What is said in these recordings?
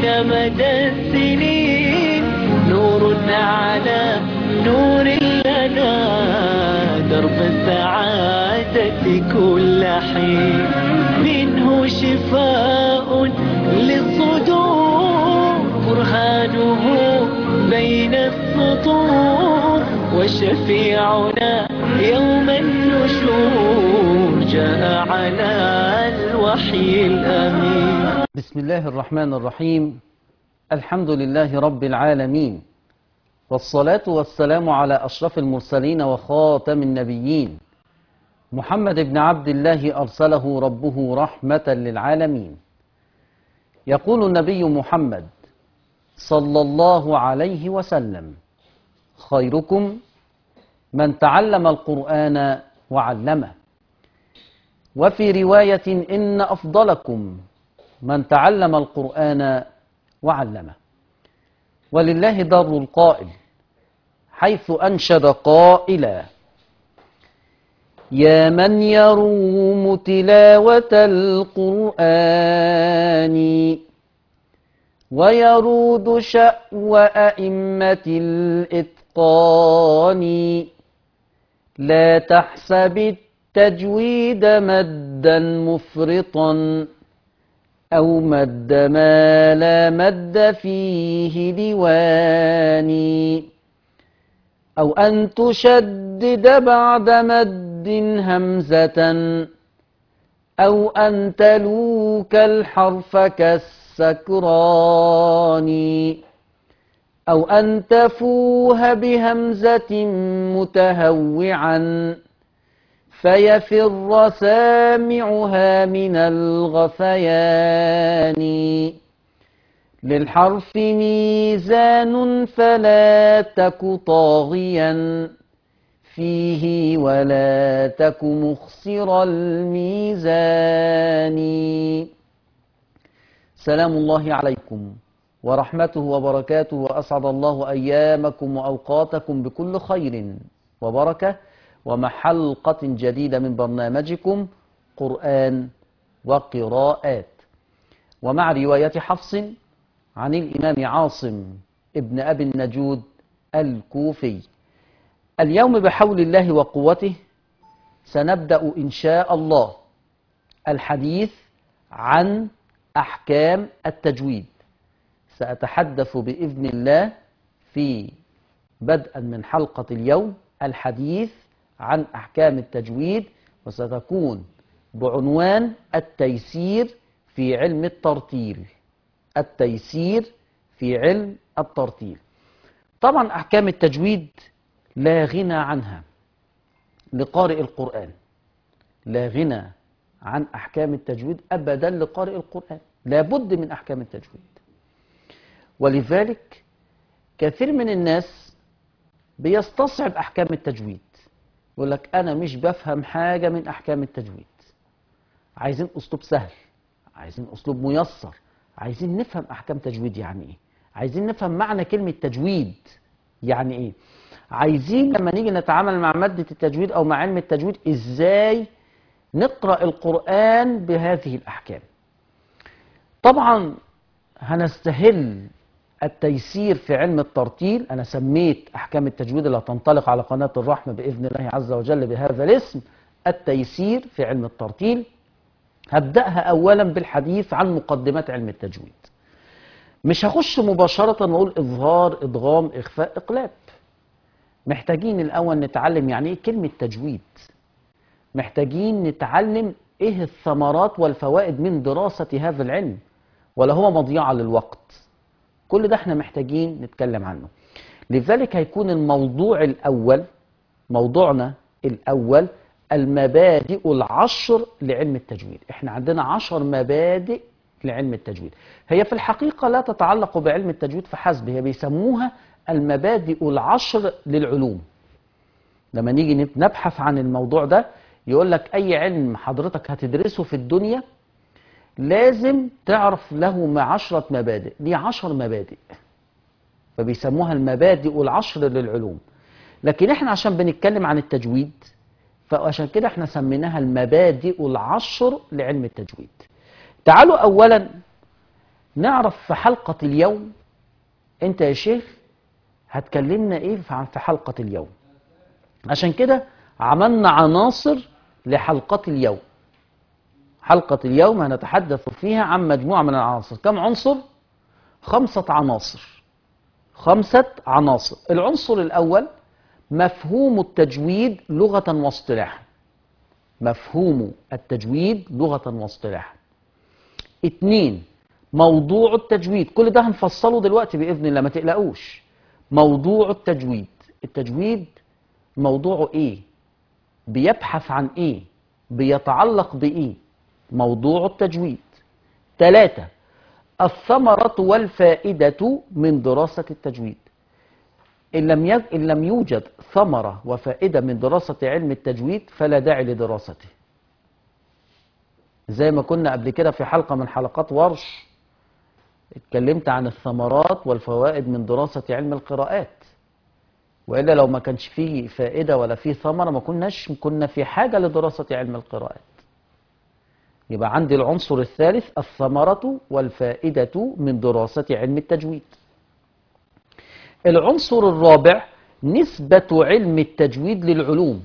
بين مدى السنين نور على نور لنا درب السعادة كل حين منه شفاء للصدور برهانه بين السطور وشفيعنا يوم النشور جاء على الوحي الأمين بسم الله الرحمن الرحيم الحمد لله رب العالمين والصلاة والسلام على أشرف المرسلين وخاتم النبيين محمد بن عبد الله أرسله ربه رحمة للعالمين يقول النبي محمد صلى الله عليه وسلم خيركم من تعلم القرآن وعلمه وفي رواية إن أفضلكم من تعلم القرآن وعلمه ولله در القائل حيث أنشد قائلا يا من يروم تلاوة القرآن ويرود شأو أئمة الإتقان لا تحسب التجويد مدا مفرطا أو مد ما لا مد فيه ديواني أو أن تشدد بعد مد همزة أو أن تلوك الحرف كالسكران أو أن تفوه بهمزة متهوعا فيفر سامعها من الغثيان للحرف ميزان فلا تك طاغيا فيه ولا تك مخسر الميزان سلام الله عليكم ورحمته وبركاته وأسعد الله أيامكم وأوقاتكم بكل خير وبركة ومع حلقة جديدة من برنامجكم قرآن وقراءات ومع رواية حفص عن الإمام عاصم ابن أبي النجود الكوفي اليوم بحول الله وقوته سنبدأ إن شاء الله الحديث عن أحكام التجويد سأتحدث بإذن الله في بدءا من حلقة اليوم الحديث عن أحكام التجويد وستكون بعنوان التيسير في علم الترتيل التيسير في علم الترتيل طبعا أحكام التجويد لا غنى عنها لقارئ القرآن لا غنى عن أحكام التجويد أبدا لقارئ القرآن لابد من أحكام التجويد ولذلك كثير من الناس بيستصعب أحكام التجويد يقول لك أنا مش بفهم حاجة من أحكام التجويد عايزين أسلوب سهل عايزين أسلوب ميسر عايزين نفهم أحكام تجويد يعني إيه عايزين نفهم معنى كلمة تجويد يعني إيه عايزين لما نيجي نتعامل مع مادة التجويد أو مع علم التجويد إزاي نقرأ القرآن بهذه الأحكام طبعا هنستهل التيسير في علم الترتيل أنا سميت أحكام التجويد اللي هتنطلق على قناة الرحمة بإذن الله عز وجل بهذا الاسم التيسير في علم الترتيل هبدأها أولا بالحديث عن مقدمات علم التجويد مش هخش مباشرة وأقول إظهار إدغام إخفاء إقلاب محتاجين الأول نتعلم يعني إيه كلمة تجويد محتاجين نتعلم إيه الثمرات والفوائد من دراسة هذا العلم ولا هو مضيعة للوقت كل ده احنا محتاجين نتكلم عنه لذلك هيكون الموضوع الأول موضوعنا الأول المبادئ العشر لعلم التجويد احنا عندنا عشر مبادئ لعلم التجويد هي في الحقيقة لا تتعلق بعلم التجويد فحسب هي بيسموها المبادئ العشر للعلوم لما نيجي نبحث عن الموضوع ده يقول لك أي علم حضرتك هتدرسه في الدنيا لازم تعرف له عشرة مبادئ دي عشر مبادئ فبيسموها المبادئ العشر للعلوم لكن احنا عشان بنتكلم عن التجويد فعشان كده احنا سميناها المبادئ العشر لعلم التجويد تعالوا اولا نعرف في حلقة اليوم انت يا شيخ هتكلمنا ايه في في حلقة اليوم عشان كده عملنا عناصر لحلقة اليوم حلقة اليوم هنتحدث فيها عن مجموعة من العناصر كم عنصر؟ خمسة عناصر خمسة عناصر العنصر الأول مفهوم التجويد لغة واصطلاحا مفهوم التجويد لغة واصطلاحا اتنين موضوع التجويد كل ده هنفصله دلوقتي بإذن الله ما تقلقوش موضوع التجويد التجويد موضوعه ايه بيبحث عن ايه بيتعلق بايه موضوع التجويد ثلاثة الثمرة والفائدة من دراسة التجويد إن لم, يج... إن لم يوجد ثمرة وفائدة من دراسة علم التجويد فلا داعي لدراسته زي ما كنا قبل كده في حلقة من حلقات ورش اتكلمت عن الثمرات والفوائد من دراسة علم القراءات وإلا لو ما كانش فيه فائدة ولا فيه ثمرة ما كناش كنا في حاجة لدراسة علم القراءات يبقى عندي العنصر الثالث الثمرة والفائدة من دراسة علم التجويد العنصر الرابع نسبة علم التجويد للعلوم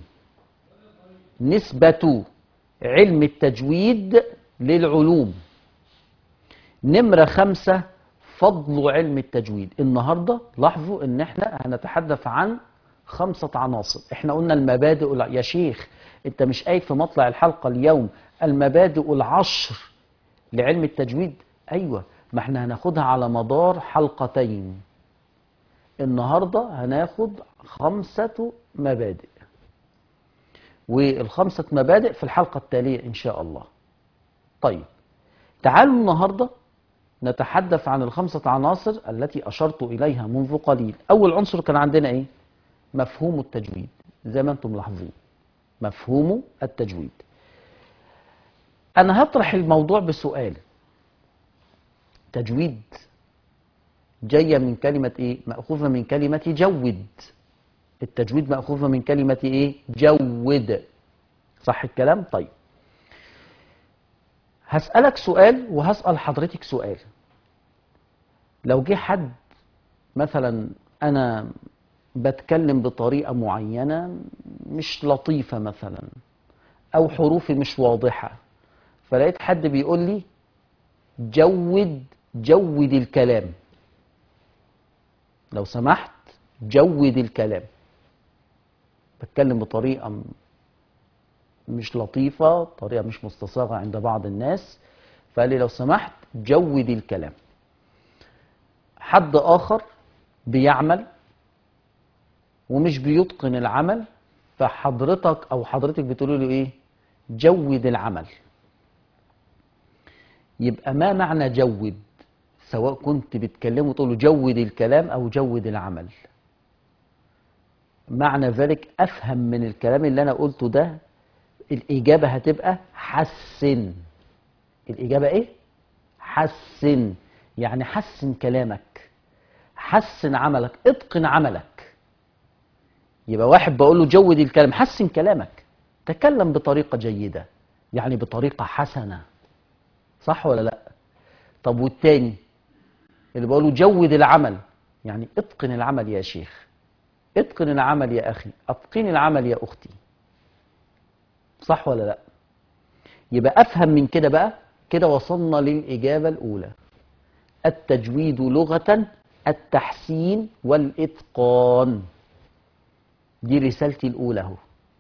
نسبة علم التجويد للعلوم نمرة خمسة فضل علم التجويد النهاردة لاحظوا ان احنا هنتحدث عن خمسة عناصر احنا قلنا المبادئ الع- يا شيخ انت مش قايل في مطلع الحلقة اليوم المبادئ العشر لعلم التجويد ايوه ما احنا هناخدها على مدار حلقتين النهاردة هناخد خمسة مبادئ والخمسة مبادئ في الحلقة التالية إن شاء الله طيب تعالوا النهاردة نتحدث عن الخمسة عناصر التي أشرت إليها منذ قليل أول عنصر كان عندنا إيه؟ مفهوم التجويد زي ما أنتم ملاحظين مفهوم التجويد أنا هطرح الموضوع بسؤال تجويد جاية من كلمة إيه؟ مأخوذة من كلمة جود التجويد مأخوذة من كلمة إيه؟ جود صح الكلام؟ طيب هسألك سؤال وهسأل حضرتك سؤال لو جه حد مثلا أنا بتكلم بطريقة معينة مش لطيفة مثلا أو حروفي مش واضحة فلقيت حد بيقول لي جود جود الكلام لو سمحت جود الكلام بتكلم بطريقة م- مش لطيفة طريقة مش مستصاغة عند بعض الناس فقال لي لو سمحت جود الكلام حد آخر بيعمل ومش بيتقن العمل فحضرتك أو حضرتك بتقولي له إيه جود العمل يبقى ما معنى جود سواء كنت بتكلمه تقول له جود الكلام أو جود العمل معنى ذلك أفهم من الكلام اللي أنا قلته ده الإجابة هتبقى حسن الإجابة إيه؟ حسن يعني حسن كلامك حسن عملك اتقن عملك يبقى واحد بقول له جود الكلام حسن كلامك تكلم بطريقة جيدة يعني بطريقة حسنة صح ولا لا طب والتاني اللي بقول له جود العمل يعني اتقن العمل يا شيخ اتقن العمل يا أخي اتقن العمل يا أختي صح ولا لا يبقى أفهم من كده بقى كده وصلنا للإجابة الأولى التجويد لغة التحسين والإتقان دي رسالتي الأولى اهو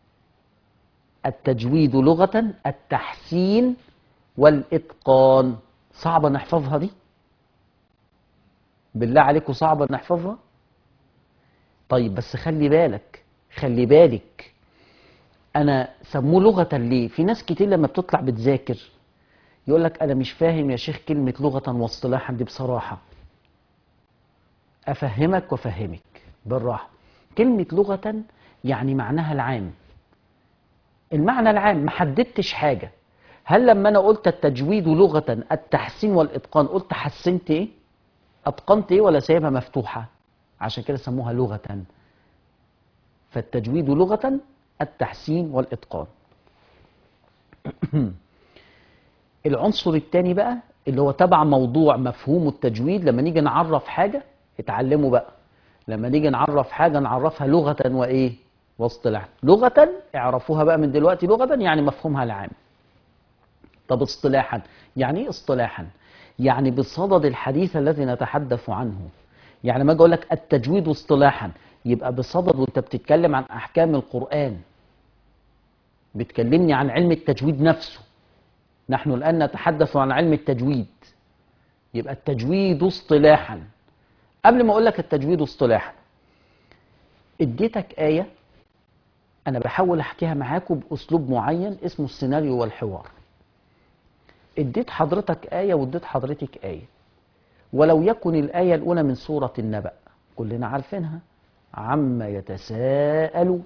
التجويد لغة التحسين والإتقان صعبة نحفظها دي بالله عليكم صعبة نحفظها طيب بس خلي بالك خلي بالك انا سموه لغة ليه في ناس كتير لما بتطلع بتذاكر يقول لك انا مش فاهم يا شيخ كلمة لغة واصطلاحا دي بصراحة افهمك وافهمك بالراحة كلمة لغة يعني معناها العام المعنى العام ما حددتش حاجة هل لما انا قلت التجويد لغة التحسين والاتقان قلت حسنت ايه اتقنت ايه ولا سايبها مفتوحة عشان كده سموها لغة فالتجويد لغة التحسين والإتقان العنصر الثاني بقى اللي هو تبع موضوع مفهوم التجويد لما نيجي نعرف حاجة اتعلموا بقى لما نيجي نعرف حاجة نعرفها لغة وإيه واصطلاحا لغة اعرفوها بقى من دلوقتي لغة يعني مفهومها العام طب اصطلاحا يعني ايه اصطلاحا يعني بصدد الحديث الذي نتحدث عنه يعني ما اجي اقول لك التجويد اصطلاحا يبقى بصدد وانت بتتكلم عن احكام القرآن بتكلمني عن علم التجويد نفسه نحن الآن نتحدث عن علم التجويد يبقى التجويد اصطلاحا قبل ما أقول لك التجويد اصطلاحا اديتك آية أنا بحاول أحكيها معاكم بأسلوب معين اسمه السيناريو والحوار اديت حضرتك آية واديت حضرتك آية ولو يكن الآية الأولى من سورة النبأ كلنا عارفينها عما يتساءلوا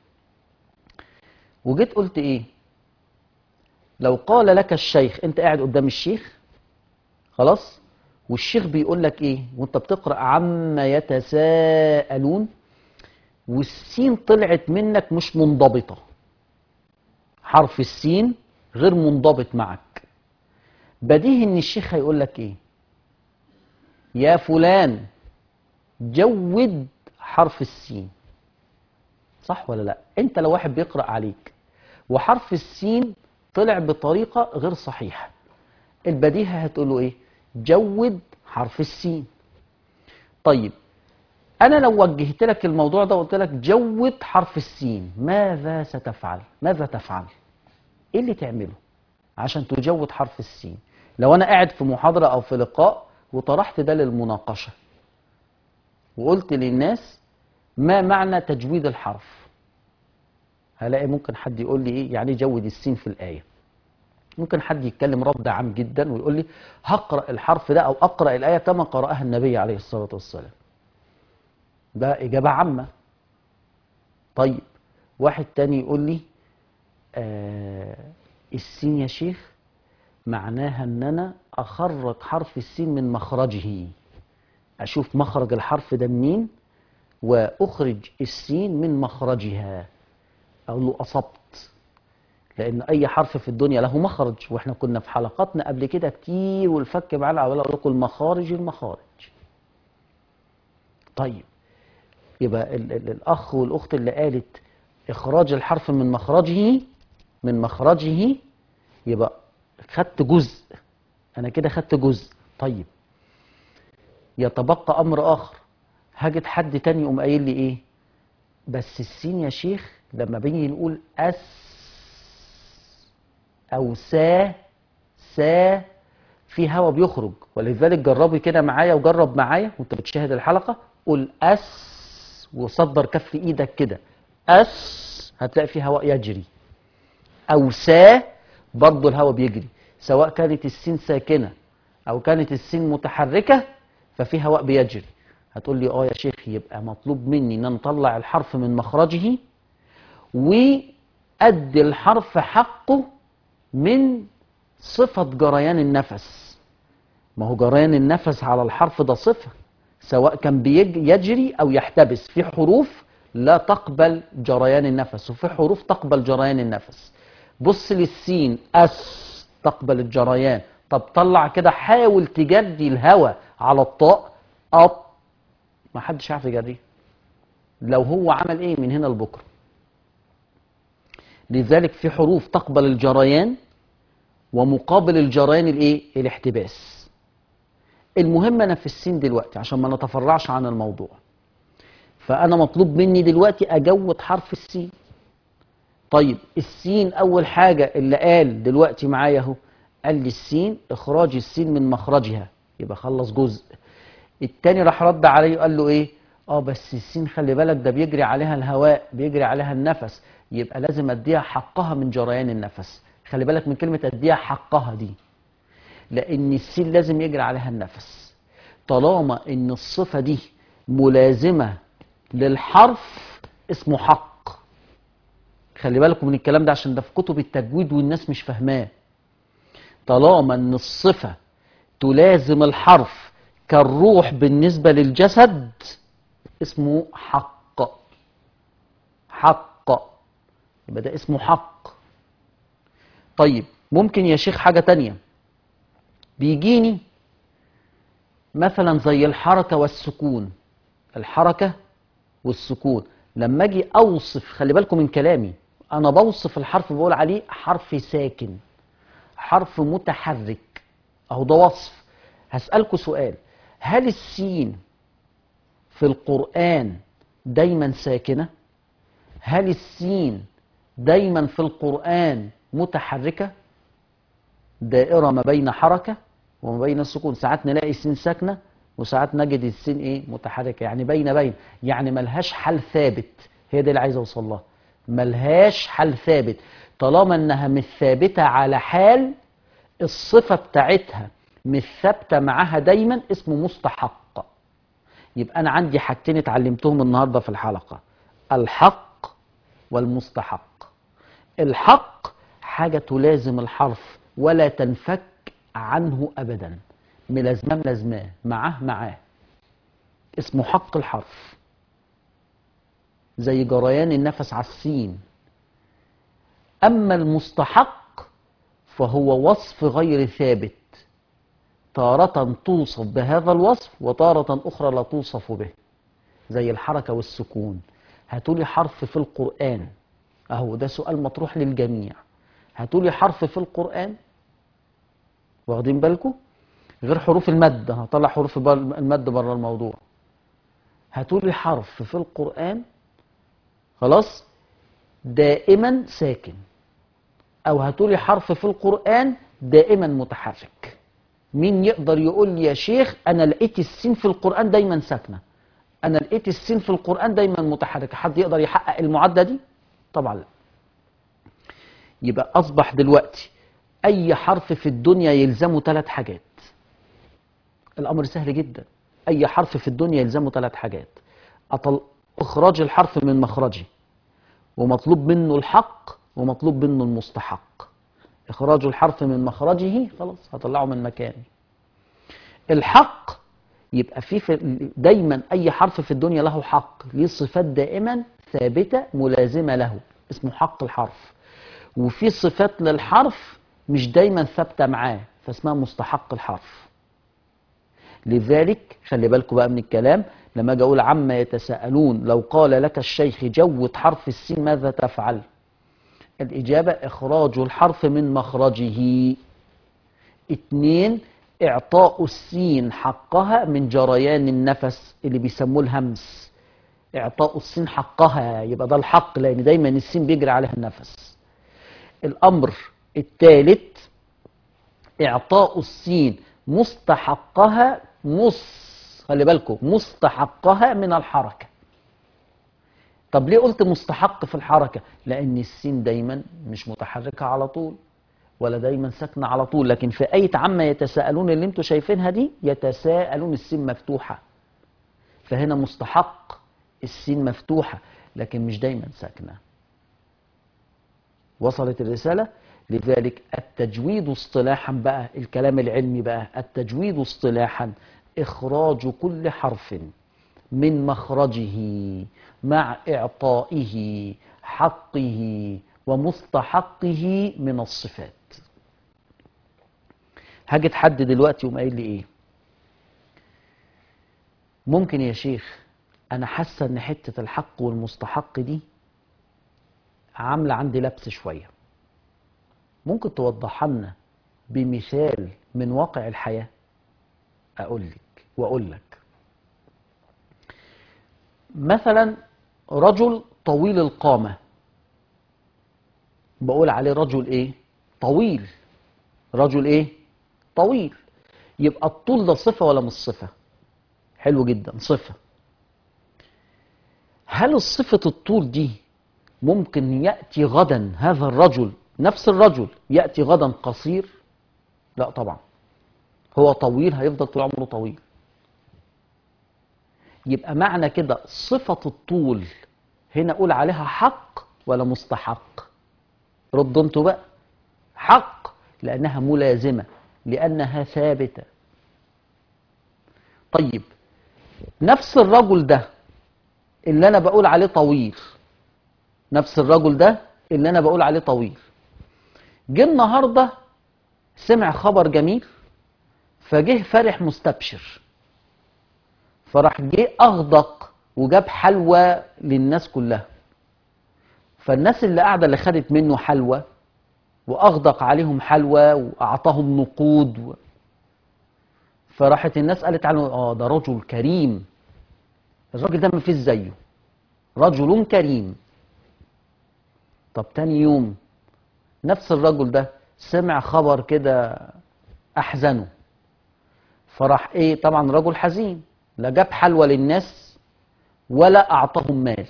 وجيت قلت ايه لو قال لك الشيخ انت قاعد قدام الشيخ خلاص والشيخ بيقول لك ايه وانت بتقرا عما يتساءلون والسين طلعت منك مش منضبطه حرف السين غير منضبط معك بديهي ان الشيخ هيقول لك ايه يا فلان جود حرف السين صح ولا لا انت لو واحد بيقرا عليك وحرف السين طلع بطريقه غير صحيحه البديهه هتقول له ايه جود حرف السين طيب انا لو وجهت لك الموضوع ده وقلت لك جود حرف السين ماذا ستفعل ماذا تفعل ايه اللي تعمله عشان تجود حرف السين لو انا قاعد في محاضره او في لقاء وطرحت ده للمناقشه وقلت للناس ما معنى تجويد الحرف هلاقي ممكن حد يقول لي ايه يعني إيه جود السين في الايه ممكن حد يتكلم رد عام جدا ويقول لي هقرا الحرف ده او اقرا الايه كما قراها النبي عليه الصلاه والسلام ده اجابه عامه طيب واحد تاني يقول لي آه السين يا شيخ معناها ان انا اخرج حرف السين من مخرجه اشوف مخرج الحرف ده منين واخرج السين من مخرجها اقول له اصبت لان اي حرف في الدنيا له مخرج واحنا كنا في حلقاتنا قبل كده كتير والفك معانا اقول لكم المخارج المخارج طيب يبقى ال ال الاخ والاخت اللي قالت اخراج الحرف من مخرجه من مخرجه يبقى خدت جزء انا كده خدت جزء طيب يتبقى امر اخر هجد حد تاني يقوم قايل لي ايه بس السين يا شيخ لما بنيجي نقول اس او سا سا في هوا بيخرج ولذلك جربي كده معايا وجرب معايا وانت بتشاهد الحلقه قول اس وصدر كف ايدك كده اس هتلاقي في هواء يجري او سا برضه الهواء بيجري سواء كانت السين ساكنه او كانت السين متحركه ففي هواء بيجري هتقول لي اه يا شيخ يبقى مطلوب مني ان أنا اطلع الحرف من مخرجه وادي الحرف حقه من صفة جريان النفس ما هو جريان النفس على الحرف ده صفة سواء كان بيجري او يحتبس في حروف لا تقبل جريان النفس وفي حروف تقبل جريان النفس بص للسين اس تقبل الجريان طب طلع كده حاول تجري الهواء على الطاء اب ما حدش عارف يجريه لو هو عمل ايه من هنا لبكره لذلك في حروف تقبل الجريان ومقابل الجريان الايه الاحتباس المهم انا في السين دلوقتي عشان ما نتفرعش عن الموضوع فانا مطلوب مني دلوقتي اجود حرف السين طيب السين اول حاجه اللي قال دلوقتي معايا اهو قال لي السين اخراج السين من مخرجها يبقى خلص جزء التاني راح رد عليه وقال له ايه اه بس السين خلي بالك ده بيجري عليها الهواء بيجري عليها النفس يبقى لازم اديها حقها من جريان النفس خلي بالك من كلمه اديها حقها دي لان السين لازم يجري عليها النفس طالما ان الصفه دي ملازمه للحرف اسمه حق خلي بالكم من الكلام ده عشان ده في كتب التجويد والناس مش فاهماه طالما ان الصفه تلازم الحرف كالروح بالنسبه للجسد اسمه حق حق يبقى ده اسمه حق طيب ممكن يا شيخ حاجه تانية بيجيني مثلا زي الحركة والسكون الحركة والسكون لما اجي اوصف خلي بالكم من كلامي انا بوصف الحرف بقول عليه حرف ساكن حرف متحرك اهو ده وصف هسألكوا سؤال هل السين في القرآن دايما ساكنة هل السين دايما في القرآن متحركة دائرة ما بين حركة وما بين السكون ساعات نلاقي السين ساكنة وساعات نجد السين ايه متحركة يعني بين بين يعني ملهاش حل ثابت هي دي اللي عايز اوصل لها ملهاش حل ثابت طالما انها مش ثابتة على حال الصفة بتاعتها مش ثابتة معاها دايما اسمه مستحق يبقى انا عندي حاجتين اتعلمتهم النهاردة في الحلقة الحق والمستحق الحق حاجة تلازم الحرف ولا تنفك عنه أبدا ملازمة ملازماه معاه معاه اسمه حق الحرف زي جريان النفس على السين أما المستحق فهو وصف غير ثابت تارة توصف بهذا الوصف وتارة أخرى لا توصف به زي الحركة والسكون هاتولي حرف في القرآن أهو ده سؤال مطروح للجميع هاتولي حرف في القرآن واخدين بالكم غير حروف المد هطلع حروف بر- المد بره الموضوع هاتولي حرف في القرآن خلاص دائما ساكن او هاتولي حرف في القرآن دائما متحرك مين يقدر يقول لي يا شيخ انا لقيت السين في القرآن دايما ساكنة انا لقيت السين في القرآن دايما متحركة حد يقدر يحقق المعادلة دي طبعا لا يبقى اصبح دلوقتي اي حرف في الدنيا يلزمه ثلاث حاجات الامر سهل جدا اي حرف في الدنيا يلزمه ثلاث حاجات أطل... اخراج الحرف من مخرجه ومطلوب منه الحق ومطلوب منه المستحق اخراج الحرف من مخرجه خلاص هطلعه من مكانه الحق يبقى في, في دايما اي حرف في الدنيا له حق ليه صفات دائما ثابته ملازمه له اسمه حق الحرف وفي صفات للحرف مش دايما ثابته معاه فاسمها مستحق الحرف لذلك خلي بالكم بقى من الكلام لما اجي اقول عما يتساءلون لو قال لك الشيخ جود حرف السين ماذا تفعل الإجابة إخراج الحرف من مخرجه اتنين إعطاء السين حقها من جريان النفس اللي بيسموه الهمس إعطاء السين حقها يبقى ده الحق لأن دايما السين بيجري عليها النفس الأمر الثالث إعطاء السين مستحقها مس خلي بالكم مستحقها من الحركة طب ليه قلت مستحق في الحركة لأن السين دايما مش متحركة على طول ولا دايما ساكنة على طول لكن في آية عما يتساءلون اللي انتوا شايفينها دي يتساءلون السين مفتوحة فهنا مستحق السين مفتوحة لكن مش دايما ساكنة وصلت الرسالة لذلك التجويد اصطلاحا بقى الكلام العلمي بقى التجويد اصطلاحا إخراج كل حرف من مخرجه مع إعطائه حقه ومستحقه من الصفات هاجي حد دلوقتي يقوم قايل لي ايه ممكن يا شيخ انا حاسه ان حته الحق والمستحق دي عامله عندي لبس شويه ممكن توضحها لنا بمثال من واقع الحياه اقول لك واقول لك مثلا رجل طويل القامة بقول عليه رجل ايه طويل رجل ايه طويل يبقى الطول ده صفة ولا مش صفة حلو جدا صفة هل الصفة الطول دي ممكن يأتي غدا هذا الرجل نفس الرجل يأتي غدا قصير لا طبعا هو طويل هيفضل طول عمره طويل يبقى معنى كده صفة الطول هنا أقول عليها حق ولا مستحق ردوا انتوا بقى حق لأنها ملازمة لأنها ثابتة طيب نفس الرجل ده اللي أنا بقول عليه طويل نفس الرجل ده اللي أنا بقول عليه طويل جه النهاردة سمع خبر جميل فجه فرح مستبشر فراح جه اغدق وجاب حلوى للناس كلها فالناس اللي قاعده اللي خدت منه حلوى واغدق عليهم حلوى واعطاهم نقود و... فراحت الناس قالت عنه اه ده رجل كريم الراجل ده ما فيش زيه رجل كريم طب تاني يوم نفس الرجل ده سمع خبر كده احزنه فراح ايه طبعا رجل حزين لا جاب حلوى للناس ولا اعطاهم مال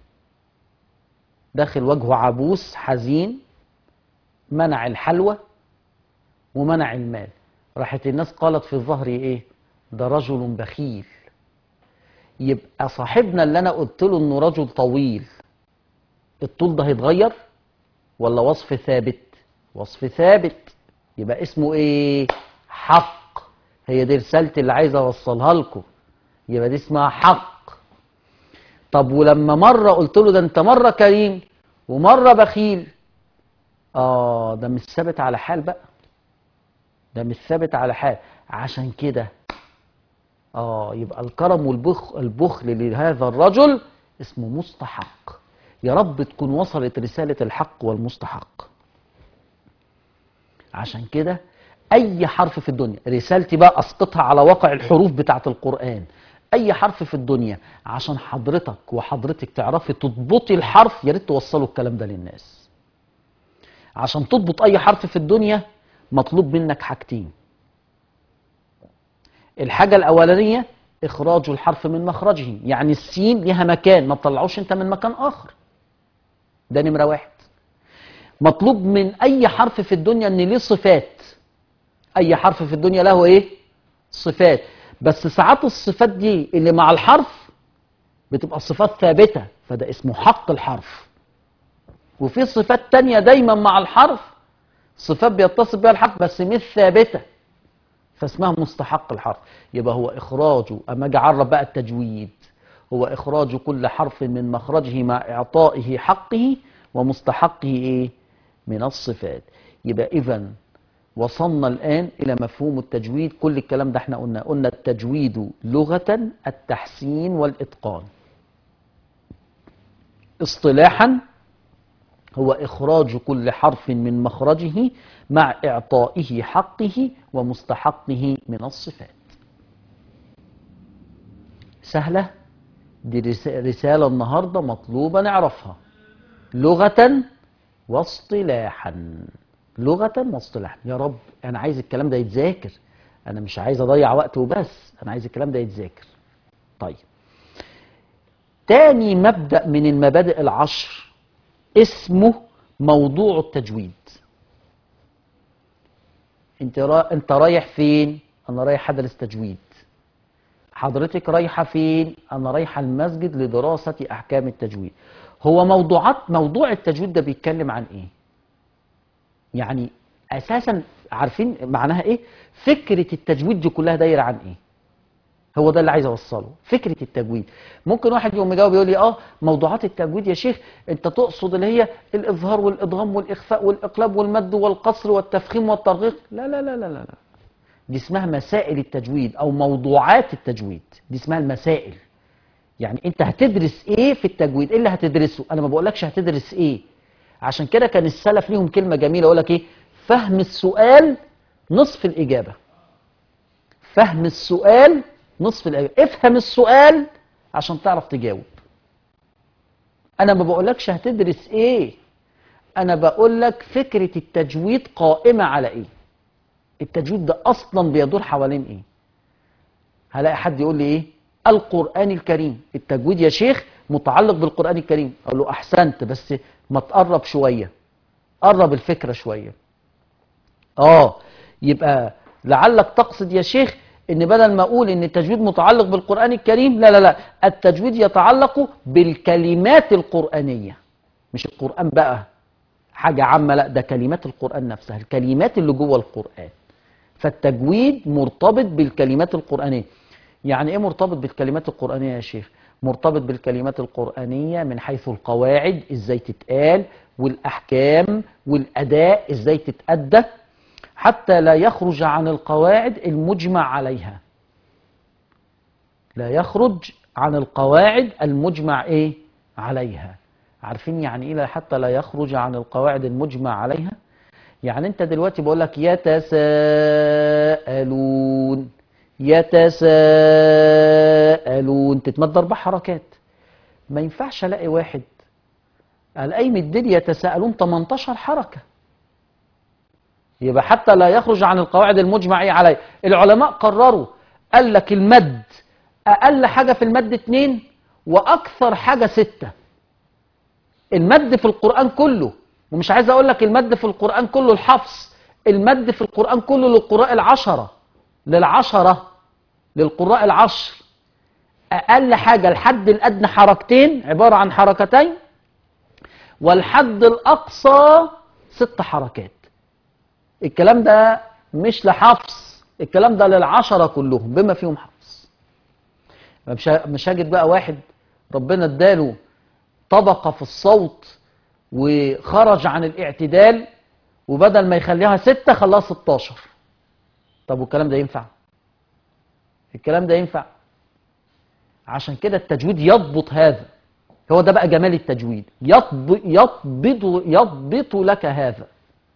داخل وجهه عبوس حزين منع الحلوى ومنع المال راحت الناس قالت في ظهري ايه ده رجل بخيل يبقى صاحبنا اللي انا قلت له انه رجل طويل الطول ده هيتغير ولا وصف ثابت وصف ثابت يبقى اسمه ايه حق هي دي رسالتي اللي عايز اوصلها لكم يبقى دي اسمها حق طب ولما مره قلت له ده انت مره كريم ومره بخيل اه ده مش ثابت على حال بقى ده مش ثابت على حال عشان كده اه يبقى الكرم والبخ البخل لهذا الرجل اسمه مستحق يا رب تكون وصلت رسالة الحق والمستحق عشان كده اي حرف في الدنيا رسالتي بقى اسقطها على واقع الحروف بتاعة القرآن اي حرف في الدنيا عشان حضرتك وحضرتك تعرفي تضبطي الحرف يا ريت توصلوا الكلام ده للناس عشان تضبط اي حرف في الدنيا مطلوب منك حاجتين الحاجة الأولانية إخراج الحرف من مخرجه يعني السين ليها مكان ما تطلعوش أنت من مكان آخر ده نمرة واحد مطلوب من أي حرف في الدنيا أن ليه صفات أي حرف في الدنيا له إيه صفات بس ساعات الصفات دي اللي مع الحرف بتبقى صفات ثابتة فده اسمه حق الحرف وفي صفات تانية دايما مع الحرف صفات بيتصف بها الحرف بس مش ثابته فاسمها مستحق الحرف يبقى هو إخراجه أما أجي أعرف بقى التجويد هو إخراج كل حرف من مخرجه مع إعطائه حقه ومستحقه إيه؟ من الصفات يبقى إذا وصلنا الآن إلى مفهوم التجويد كل الكلام ده احنا قلنا قلنا التجويد لغة التحسين والإتقان اصطلاحا هو إخراج كل حرف من مخرجه مع إعطائه حقه ومستحقه من الصفات سهلة دي رس- رسالة النهاردة مطلوبة نعرفها لغة واصطلاحا لغة واصطلاحا يا رب أنا عايز الكلام ده يتذاكر أنا مش عايز أضيع وقت وبس أنا عايز الكلام ده يتذاكر طيب تاني مبدأ من المبادئ العشر اسمه موضوع التجويد انت را... انت رايح فين انا رايح ادرس تجويد حضرتك رايحه فين انا رايحه المسجد لدراسه احكام التجويد هو موضوعات موضوع التجويد ده بيتكلم عن ايه يعني اساسا عارفين معناها ايه فكره التجويد دي كلها دايره عن ايه هو ده اللي عايز اوصله فكره التجويد ممكن واحد يقوم يجاوب يقول لي اه موضوعات التجويد يا شيخ انت تقصد اللي هي الاظهار والادغام والاخفاء والاقلاب والمد والقصر والتفخيم والترغيق لا لا لا لا لا لا. دي اسمها مسائل التجويد او موضوعات التجويد دي اسمها المسائل يعني انت هتدرس ايه في التجويد ايه اللي هتدرسه انا ما بقولكش هتدرس ايه عشان كده كان السلف ليهم كلمه جميله يقول لك ايه فهم السؤال نصف الاجابه فهم السؤال نصف الإجابة افهم السؤال عشان تعرف تجاوب أنا ما بقولكش هتدرس إيه أنا بقولك فكرة التجويد قائمة على إيه التجويد ده أصلا بيدور حوالين إيه هلاقي حد يقول لي إيه القرآن الكريم التجويد يا شيخ متعلق بالقرآن الكريم أقول له أحسنت بس ما تقرب شوية قرب الفكرة شوية آه يبقى لعلك تقصد يا شيخ ان بدل ما اقول ان التجويد متعلق بالقرآن الكريم لا لا لا التجويد يتعلق بالكلمات القرآنية مش القرآن بقى حاجة عامة لا ده كلمات القرآن نفسها الكلمات اللي جوه القرآن فالتجويد مرتبط بالكلمات القرآنية يعني ايه مرتبط بالكلمات القرآنية يا شيخ مرتبط بالكلمات القرآنية من حيث القواعد ازاي تتقال والاحكام والاداء ازاي تتأدى حتى لا يخرج عن القواعد المجمع عليها لا يخرج عن القواعد المجمع ايه عليها عارفين يعني ايه لا- حتى لا يخرج عن القواعد المجمع عليها يعني انت دلوقتي بقول لك يتساءلون يتساءلون تتمد اربع حركات ما ينفعش الاقي واحد الاقي مدين يتساءلون 18 حركه يبقى حتى لا يخرج عن القواعد المجمع إيه عليه العلماء قرروا قال لك المد اقل حاجه في المد اتنين واكثر حاجه سته المد في القرآن كله ومش عايز اقول لك المد في القرآن كله الحفظ المد في القرآن كله للقراء العشرة للعشرة للقراء العشر اقل حاجة الحد الادنى حركتين عبارة عن حركتين والحد الاقصى ست حركات الكلام ده مش لحفظ الكلام ده للعشرة كلهم بما فيهم حفظ مش مش هاجد بقى واحد ربنا اداله طبقة في الصوت وخرج عن الاعتدال وبدل ما يخليها ستة خلاها 16 طب والكلام ده ينفع الكلام ده ينفع عشان كده التجويد يضبط هذا هو ده بقى جمال التجويد يضبط يضبط يضبط لك هذا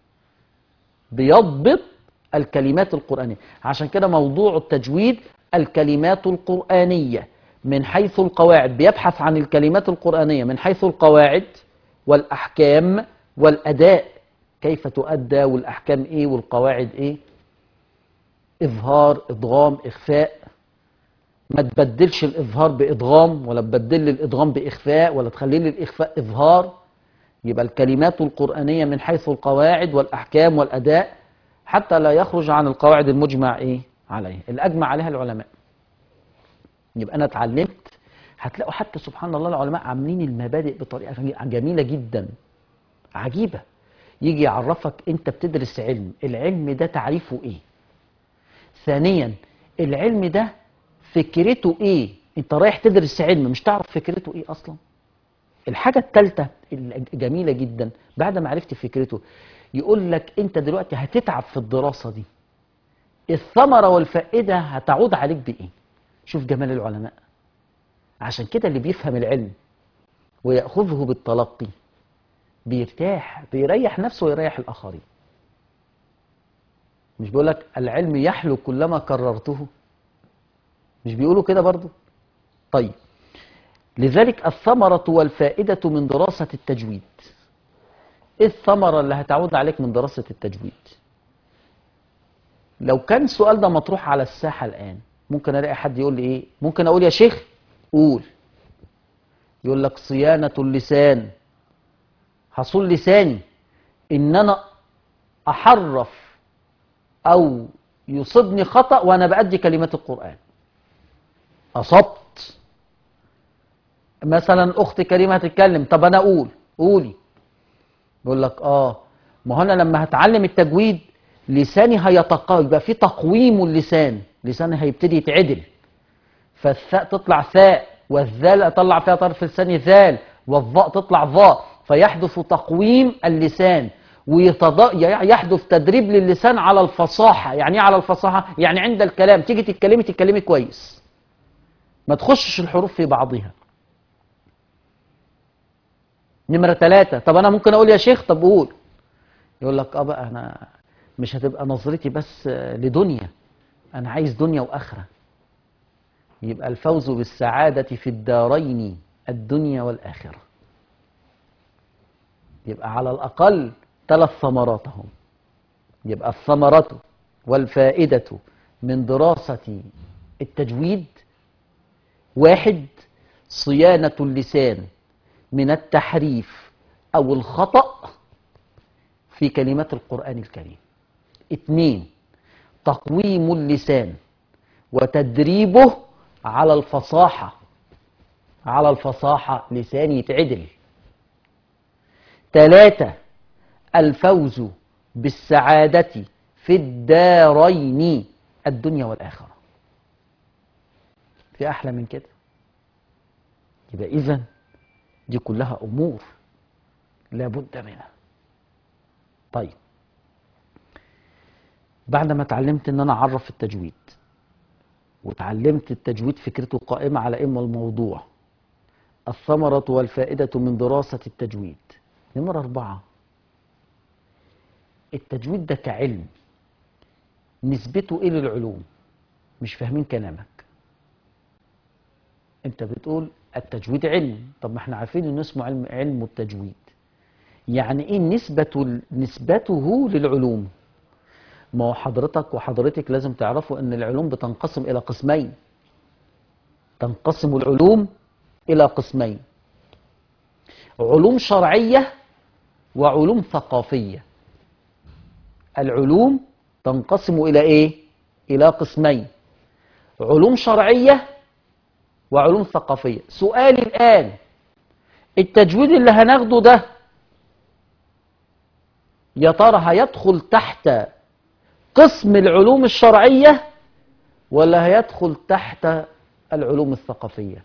بيضبط الكلمات القرآنية عشان كده موضوع التجويد الكلمات القرآنية من حيث القواعد بيبحث عن الكلمات القرآنية من حيث القواعد والأحكام والأداء كيف تؤدى والأحكام إيه والقواعد إيه إظهار إضغام إخفاء ما تبدلش الإظهار بإضغام ولا تبدل لي الإضغام بإخفاء ولا تخلي لي الإخفاء إظهار يبقى الكلمات القرآنية من حيث القواعد والأحكام والأداء حتى لا يخرج عن القواعد المجمع إيه عليه الأجمع عليها العلماء يبقى أنا اتعلمت هتلاقوا حتى سبحان الله العلماء عاملين المبادئ بطريقة جميلة جدا عجيبة يجي يعرفك أنت بتدرس علم العلم ده تعريفه إيه ثانيا العلم ده فكرته إيه أنت رايح تدرس علم مش تعرف فكرته إيه أصلا الحاجة الثالثة الجميلة جدا بعد ما عرفت فكرته يقول لك انت دلوقتي هتتعب في الدراسة دي الثمرة والفائدة هتعود عليك بإيه شوف جمال العلماء عشان كده اللي بيفهم العلم ويأخذه بالتلقي بيرتاح بيريح نفسه ويريح الآخرين مش بيقول لك العلم يحلو كلما كررته مش بيقولوا كده برضو طيب لذلك الثمرة والفائدة من دراسة التجويد ايه الثمرة اللي هتعود عليك من دراسة التجويد لو كان السؤال ده مطروح على الساحة الآن ممكن ألاقي حد يقول لي إيه ممكن أقول يا شيخ قول يقول لك صيانة اللسان حصول لساني إن أنا أحرف أو يصيبني خطأ وأنا بأدي كلمات القرآن أصبت مثلا اختي كريمه هتتكلم طب انا اقول قولي يقول لك اه ما هو انا لما هتعلم التجويد لساني هيتقوى يبقى في تقويم اللسان لساني هيبتدي يتعدل فالثاء تطلع ثاء والذال اطلع فيها طرف لساني ذال والظاء تطلع ظاء فيحدث تقويم اللسان ويحدث تدريب للسان على الفصاحة يعني ايه على الفصاحة يعني عند الكلام تيجي تتكلمي تتكلمي كويس ما تخشش الحروف في بعضها نمرة ثلاثة طب أنا ممكن أقول يا شيخ طب قول يقول لك أه بقى أنا مش هتبقى نظرتي بس لدنيا أنا عايز دنيا وآخرة يبقى الفوز بالسعادة في الدارين الدنيا والآخرة يبقى على الأقل ثلاث ثمرات هم يبقى الثمرة والفائدة من دراسة التجويد واحد صيانة اللسان من التحريف أو الخطأ في كلمات القرآن الكريم اثنين تقويم اللسان وتدريبه على الفصاحة على الفصاحة لسان يتعدل ثلاثة الفوز بالسعادة في الدارين الدنيا والآخرة في أحلى من كده يبقى إذن دي كلها أمور لابد منها طيب بعد ما اتعلمت ان انا اعرف التجويد وتعلمت التجويد فكرته قائمة على إما الموضوع الثمرة والفائدة من دراسة التجويد نمرة أربعة التجويد ده كعلم نسبته إيه للعلوم مش فاهمين كلامك انت بتقول التجويد علم طب ما احنا عارفين انه اسمه علم علم التجويد يعني ايه نسبة نسبته للعلوم ما هو حضرتك وحضرتك لازم تعرفوا ان العلوم بتنقسم الى قسمين تنقسم العلوم الى قسمين علوم شرعية وعلوم ثقافية العلوم تنقسم الى ايه الى قسمين علوم شرعية وعلوم ثقافية سؤالي الآن التجويد اللي هناخده ده يا ترى هيدخل تحت قسم العلوم الشرعية ولا هيدخل تحت العلوم الثقافية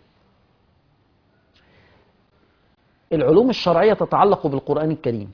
العلوم الشرعية تتعلق بالقرآن الكريم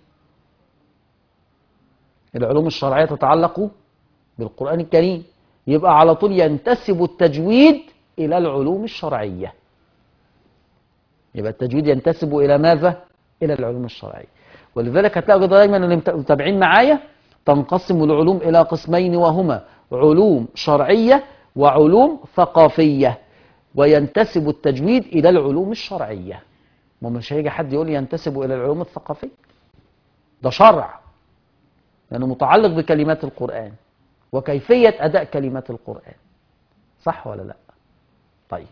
العلوم الشرعية تتعلق بالقرآن الكريم يبقى على طول ينتسب التجويد إلى العلوم الشرعية يبقى التجويد ينتسب إلى ماذا؟ إلى العلوم الشرعية ولذلك هتلاقوا كده دايما اللي متابعين معايا تنقسم العلوم إلى قسمين وهما علوم شرعية وعلوم ثقافية وينتسب التجويد إلى العلوم الشرعية ما مش هيجي حد يقول لي ينتسب إلى العلوم الثقافية ده شرع لأنه متعلق بكلمات القرآن وكيفية أداء كلمات القرآن صح ولا لا طيب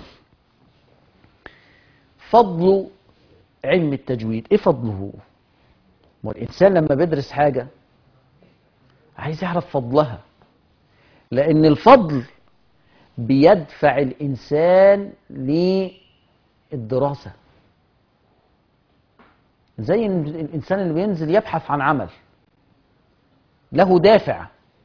فضل علم التجويد ايه فضله والإنسان لما بيدرس حاجة عايز يعرف فضلها لأن الفضل بيدفع الإنسان للدراسة زي الإنسان اللي بينزل يبحث عن عمل له دافع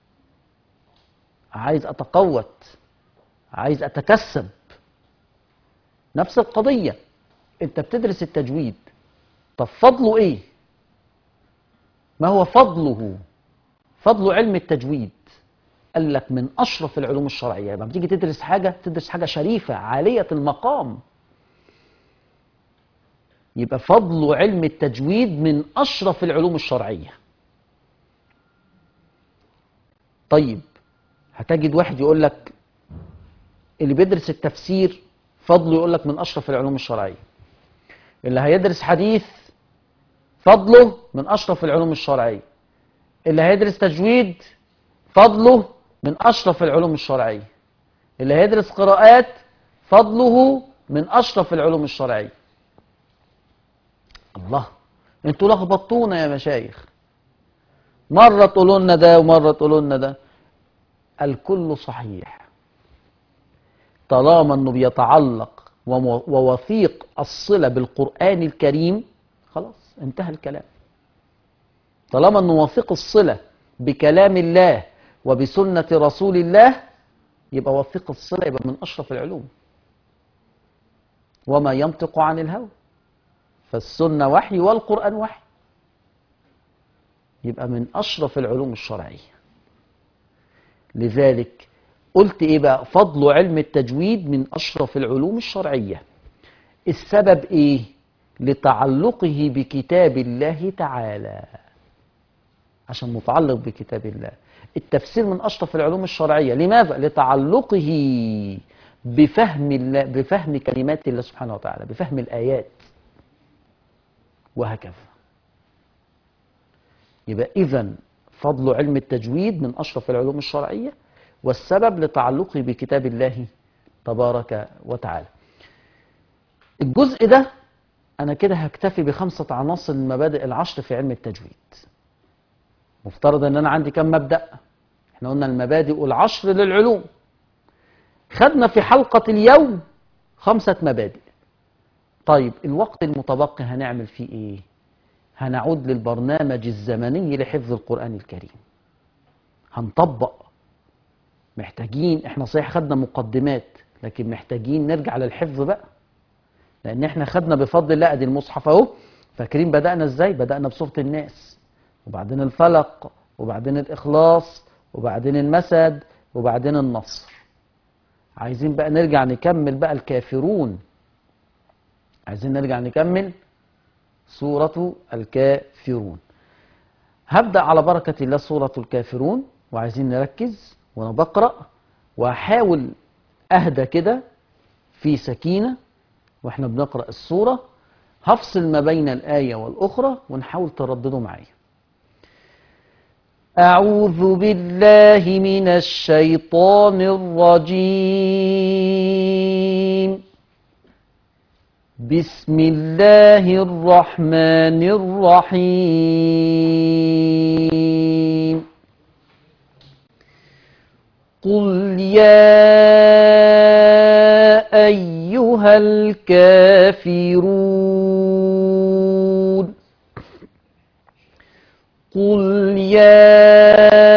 عايز أتقوت عايز أتكسب نفس القضية أنت بتدرس التجويد طب فضله إيه ما هو فضله فضل علم التجويد قال لك من أشرف العلوم الشرعية لما بتيجي تدرس حاجة تدرس حاجة شريفة عالية المقام يبقى فضل علم التجويد من أشرف العلوم الشرعية طيب هتجد واحد يقول لك اللي بيدرس التفسير فضله يقول لك من أشرف العلوم الشرعية اللي هيدرس حديث فضله من أشرف العلوم الشرعية اللي هيدرس تجويد فضله من أشرف العلوم الشرعية اللي هيدرس قراءات فضله من أشرف العلوم الشرعية الله انتوا لخبطونا يا مشايخ مرة تقولوا لنا ده ومرة تقولوا لنا ده الكل صحيح طالما انه بيتعلق ومو- ووثيق الصلة بالقرآن الكريم خلاص انتهى الكلام طالما انه وثيق الصلة بكلام الله وبسنة رسول الله يبقى وثيق الصلة يبقى من أشرف العلوم وما ينطق عن الهوى فالسنة وحي والقرآن وحي يبقى من أشرف العلوم الشرعية لذلك قلت إيه بقى فضل علم التجويد من أشرف العلوم الشرعية السبب إيه لتعلقه بكتاب الله تعالى عشان متعلق بكتاب الله التفسير من أشرف العلوم الشرعية لماذا؟ لتعلقه بفهم الله بفهم كلمات الله سبحانه وتعالى بفهم الآيات وهكذا يبقى إذا فضل علم التجويد من أشرف العلوم الشرعية والسبب لتعلقه بكتاب الله تبارك وتعالى الجزء ده أنا كده هكتفي بخمسة عناصر المبادئ العشر في علم التجويد مفترض أن أنا عندي كم مبدأ احنا قلنا المبادئ العشر للعلوم خدنا في حلقة اليوم خمسة مبادئ طيب الوقت المتبقي هنعمل فيه ايه هنعود للبرنامج الزمني لحفظ القرآن الكريم هنطبق محتاجين احنا صحيح خدنا مقدمات لكن محتاجين نرجع للحفظ بقى لان احنا خدنا بفضل الله ادي المصحف اهو فاكرين بدأنا ازاي بدأنا بسورة الناس وبعدين الفلق وبعدين الإخلاص وبعدين المسد وبعدين النصر عايزين بقى نرجع نكمل بقى الكافرون عايزين نرجع نكمل سورة الكافرون هبدأ على بركة الله سورة الكافرون وعايزين نركز وأنا بقرأ وأحاول أهدى كده في سكينة وإحنا بنقرأ السورة هفصل ما بين الآية والأخرى ونحاول ترددوا معايا أعوذ بالله من الشيطان الرجيم بسم الله الرحمن الرحيم قل يا أيها الكافرون قل يا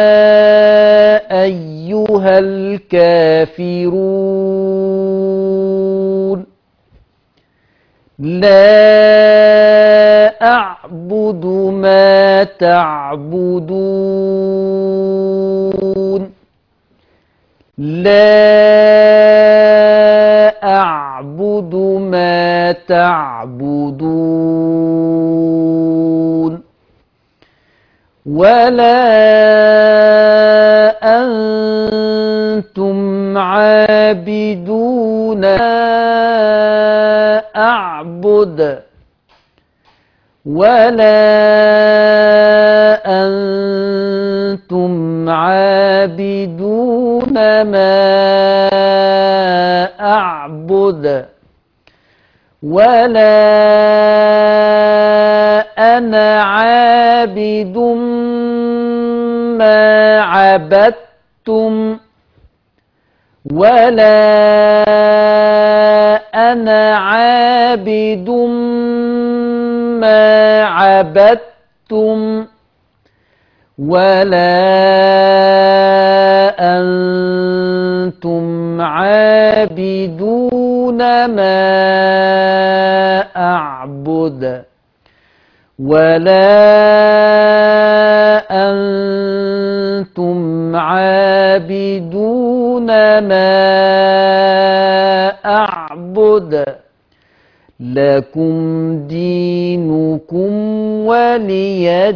أيها الكافرون لا أعبد ما تعبدون لا أعبد ما تعبدون ولا أنتم عابدون ما أعبد ولا أنتم عابدون ما أعبد ولا أنا عابد ما عبدتم ولا أنا عابد ما عبدتم ولا أنتم عابدون ما أعبد ولا أنتم عابدون ما أعبد لكم دينكم ولي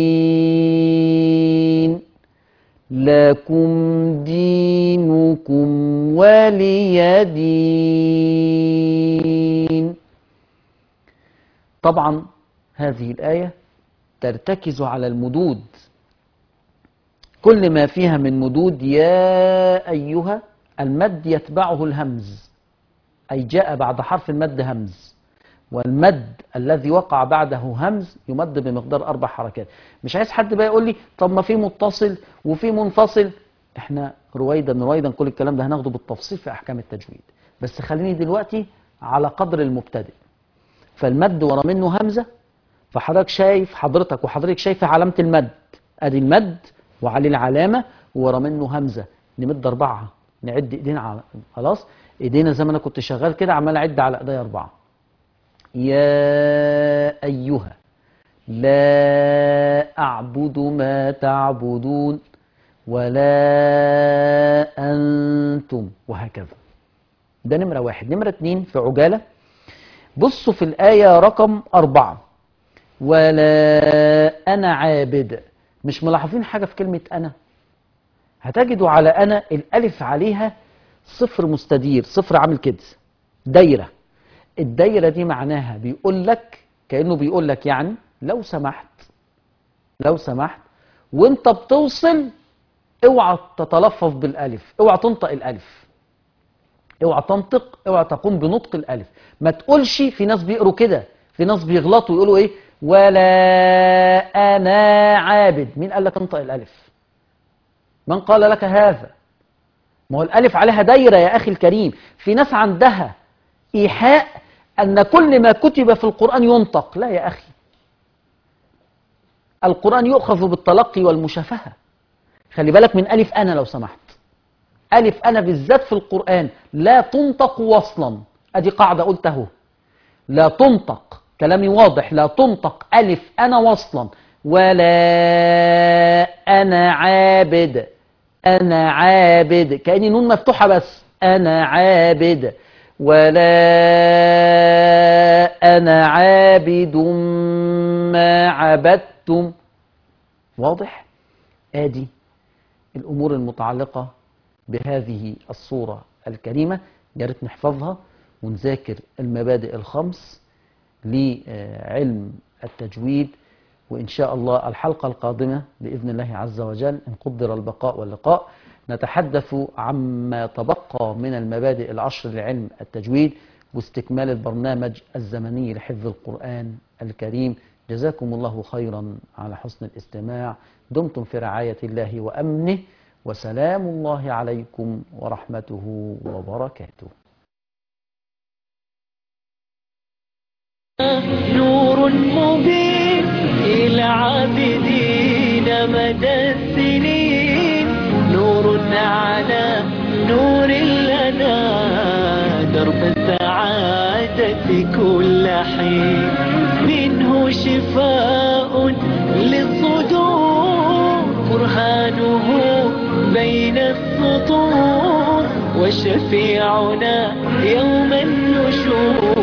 دين لكم دينكم ولي دين طبعا هذه الآية ترتكز على المدود كل ما فيها من مدود يا أيها المد يتبعه الهمز أي جاء بعد حرف المد همز والمد الذي وقع بعده همز يمد بمقدار أربع حركات مش عايز حد بقى يقول لي طب ما في متصل وفي منفصل احنا رويدا رويدا كل الكلام ده هناخده بالتفصيل في أحكام التجويد بس خليني دلوقتي على قدر المبتدئ فالمد ورا منه همزة فحضرتك شايف حضرتك وحضرتك شايفة علامة المد ادي المد وعليه العلامة ورا منه همزة نمد أربعة نعد ايدينا على خلاص ايدينا زي ما انا كنت شغال كده عمال اعد على ايديا أربعة يا أيها لا أعبد ما تعبدون ولا أنتم وهكذا ده نمرة واحد نمرة اتنين في عجالة بصوا في الآية رقم أربعة ولا أنا عابد مش ملاحظين حاجة في كلمة أنا هتجدوا على أنا الألف عليها صفر مستدير صفر عامل كده دايرة الدايرة دي معناها بيقول لك كأنه بيقول لك يعني لو سمحت لو سمحت وانت بتوصل اوعى تتلفظ بالالف اوعى تنطق الالف اوعى تنطق اوعى تقوم بنطق الالف ما تقولش في ناس بيقروا كده في ناس بيغلطوا يقولوا ايه ولا انا عابد مين قال لك انطق الالف من قال لك هذا ما هو الالف عليها دايره يا اخي الكريم في ناس عندها ايحاء ان كل ما كتب في القران ينطق لا يا اخي القران يؤخذ بالتلقي والمشافهه خلي بالك من الف انا لو سمحت ألف أنا بالذات في القرآن لا تنطق وصلا أدي قاعدة قلته لا تنطق كلامي واضح لا تنطق ألف أنا وصلا ولا أنا عابد أنا عابد كأني نون مفتوحة بس أنا عابد ولا أنا عابد ما عبدتم واضح آدي الأمور المتعلقة بهذه الصورة الكريمة يا ريت نحفظها ونذاكر المبادئ الخمس لعلم التجويد وإن شاء الله الحلقة القادمة بإذن الله عز وجل إن قدر البقاء واللقاء نتحدث عما تبقى من المبادئ العشر لعلم التجويد واستكمال البرنامج الزمني لحفظ القرآن الكريم جزاكم الله خيرا على حسن الاستماع دمتم في رعاية الله وأمنه وسلام الله عليكم ورحمته وبركاته نور مبين إلى عابدين مدى السنين نور على نور لنا درب السعادة كل حين منه شفاء للصدور برهانه بين السطور وشفيعنا يوم النشور